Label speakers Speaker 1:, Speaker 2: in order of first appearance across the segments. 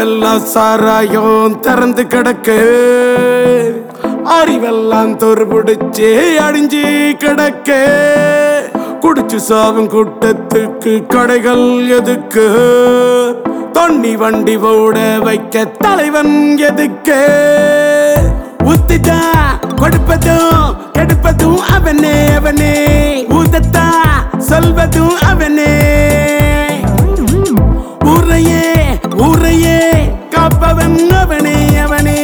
Speaker 1: தெருவெல்லாம் சாராயம் திறந்து கிடக்கு அறிவெல்லாம் தொரு பிடிச்சி அடிஞ்சு கிடக்கு குடிச்சு சாவும் கூட்டத்துக்கு கடைகள் எதுக்கு தொண்ணி வண்டி ஓட வைக்க தலைவன் எதுக்கு உத்திட்டா கொடுப்பதும் கெடுப்பதும் அவனே அவனே ஊதத்தா சொல்வதும் அவனே ஊரையே ஊரையே காப்பவன் அவனே அவனே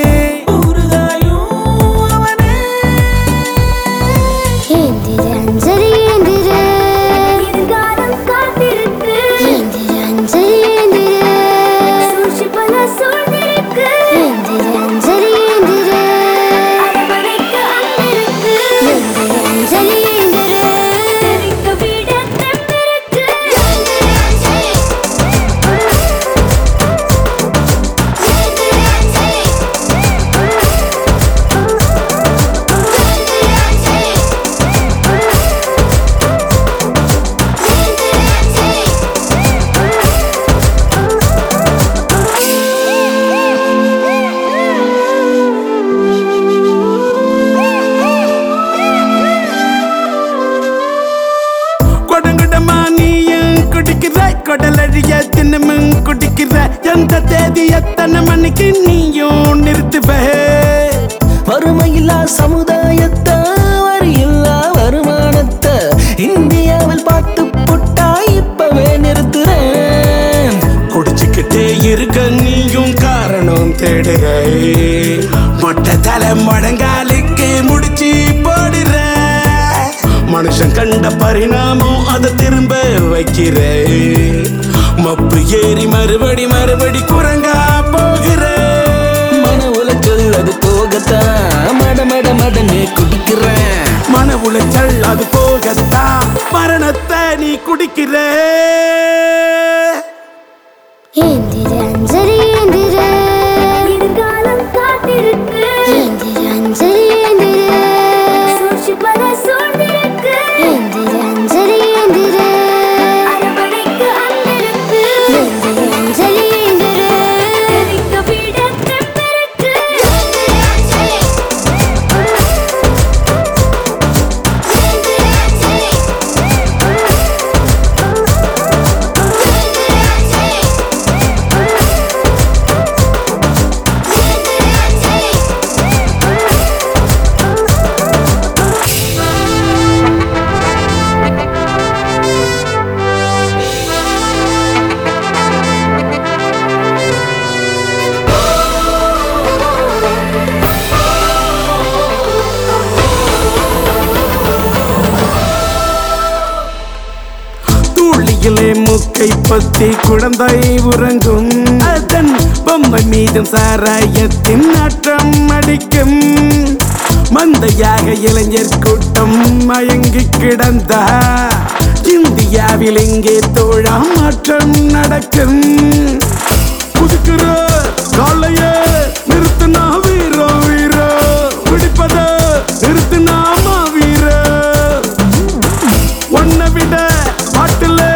Speaker 2: ஏந்திர அஞ்சலி ஏந்திர எதிர்காலம் காத்திருக்கு ஏந்திர அஞ்சலி ஏந்திர சூழ்ச்சி பல சூழ்ந்திருக்கு ஏந்திர அஞ்சலி ஏந்திர அரவணைக்க அங்கிருக்கு ஏந்திர அஞ்சலி ஏந்திர தெரிக்க விட தெம்பிருக்கு ஏந்திர அஞ்சலி ஏந்திர அஞ்சலி
Speaker 1: கொடங்குடமா நீயும் குடிக்கிற கொடலழிய தினமும் குடிக்கிற எந்த தேதி எத்தனை மணிக்கு நீயும் நிறுத்துவ
Speaker 3: வறுமையில்லா சமுதாயத்தை வரியில்லா வருமானத்தை இந்தியாவில் பார்த்து புட்டா இப்பவே நிறுத்துறேன்
Speaker 1: குடிச்சுக்கிட்டே இருக்க நீயும் காரணம் தேடுற மொட்டை தலை முழங்காலுக்கு முடிச்சு போடுற மனுஷன் கண்ட பரிணாமம் அதை திரும்ப வைக்கிற மப்பு ஏறி மறுபடி மறுபடி குரங்கா போகிற
Speaker 3: மன உளைச்சல் அது போகத்தான் மட மட மடனே குடிக்கிறேன்
Speaker 1: மன உளைச்சல் அது போகத்தான் மரணத்தை நீ குடிக்கிற
Speaker 2: ஏந்திர அஞ்சலி ஏந்திர எதிர்காலம் காத்திருக்கு ஏந்திர அஞ்சலி ஏந்திர சூழ்ச்சி பல சூழ்ந்திருக்கு ஏந்திர அஞ்சலி ஏந்திர அரவணைக்க அங்கிருக்கு ஏந்திர அஞ்சலி ஏந்திர தெரிக்க விட தெம்பிருக்கு ஏந்திர அஞ்சலி ஏந்திர அஞ்சலி
Speaker 1: தூளியிலே மூக்கை பத்தி குழந்தை உறங்கும் அதன் பொம்மை மீதும் சாராயத்தின் நாற்றம் அடிக்கும் மந்தையாக இளைஞர் கூட்டம் மயங்கி கிடந்தா இந்தியாவில் இங்கே தோழா மாற்றம் நடக்கும் புதுக்குற காலைய நிறுத்தினா வீரோ வீரோ பிடிப்பத நிறுத்தினாமா வீரோ உன்னை விட பாட்டுல